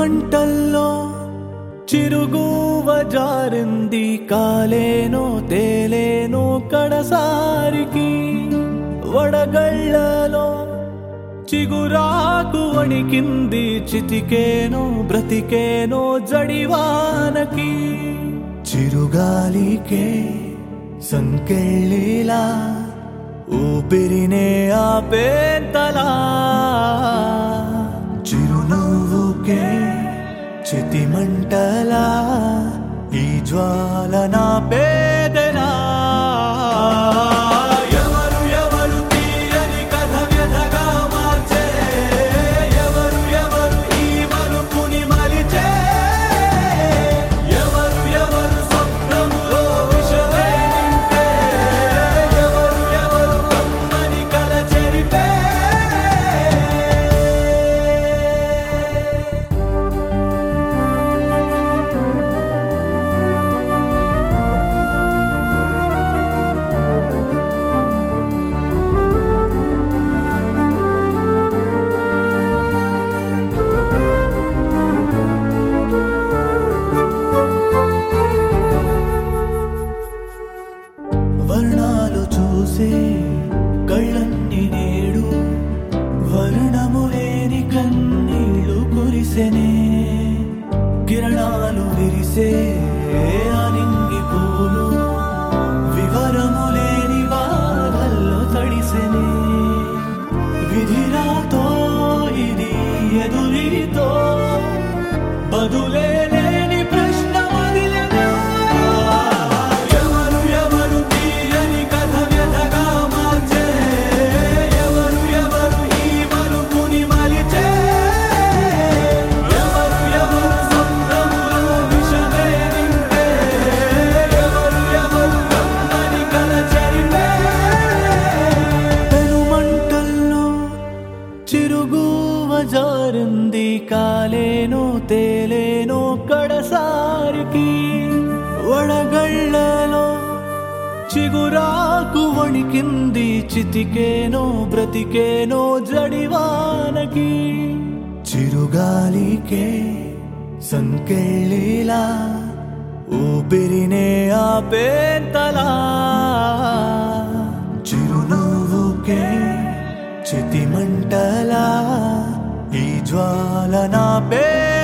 పెనుమంటల్లో చిరుగువ జారింది కాలేనో తేలేనో కడసారికి వడగళ్ళలో చిగురాకు వణికింది చితికేనో బ్రతికేనో జడివానకి చిరుగాలికే సంకెళ్ళిలా ఊపిరినే ఆపేంతలా చిరునవ్వుకే చితిమంటలా ఈ జ్వాల నా పేదలా ఎవరు ఎవరు తీయని కథ వ్యధగా మార్చే ఎవరు ఎవరు ఈ మలుపుని మలిచే ఎవరు ఎవరు స్వప్నములో విషమే నింపే ఎవరు ఎవరు కమ్మని కల చెరిపే వర్ణాలు చూసే కళ్ళన్ని నేడు వర్ణము లేని కన్నీళ్ళు కురిసెనే కిరణాలు విరిసే అనింగి పూలు వివరము లేని బాధల్లో తడిసెనే విధిరాతో ఇది ఎదురీతో బదులే లేని ప్రశ్న వదిలెనా? ఎవరు ఎవరు తీయని కథ వ్యధగా మార్చే ఎవరు ఎవరు ఈ మలుపుని మలిచే ఎవరు ఎవరు స్వప్నములో విషమే నింపే ఎవరు ఎవరు కమ్మని కల చెరిపే పెనుమంటల్లో చిరుగువ జారింది కాలేనో తేలేనో కడసారికి వడగళ్ళలో చిగురాకు వణికింది చితికేనో బ్రతికేనో జడివానకి చిరుగాలికే సంకెళ్ళిలా ఊపిరినే ఆపేంతలా చిరునవ్వుకే చితిమంటలా ఈ జ్వాల నా పే